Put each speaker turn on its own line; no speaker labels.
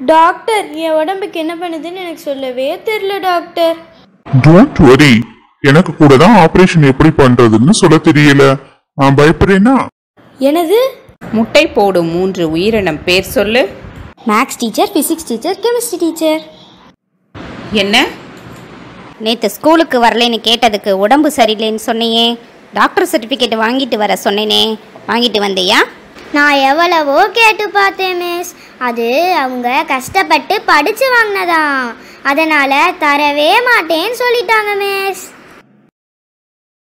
doctor என் உடம்புக்கு என்ன பண்ணுதுன்னு எனக்கு சொல்லவே தெரியல டாக்டர்
டோன்ட் வரி எனக்கு கூட தான் ஆபரேஷன் எப்படி பண்றதுன்னு சொல்ல தெரியல நான் பயப்படுறேன்னா
எனது
முட்டை போடும் மூன்று உயிரினம் பேர் சொல்லு
maths teacher physics teacher chemistry teacher
என்ன
நேற்று ஸ்கூலுக்கு வரலைன்னு கேட்டதுக்கு உடம்பு சரியில்லைன்னு சொன்னியே டாக்டர் சர்டிஃபிகேட் வாங்கிட்டு வர சொன்னேனே வாங்கிட்டு வந்தியா
நான் எவ்வளவோ கேட்டு பார்த்தேன் மிஸ் அது அவங்க கஷ்டப்பட்டு படிச்சு வாங்கினதாம் அதனால தரவே மாட்டேன்னு சொல்லிட்டாங்க மிஸ்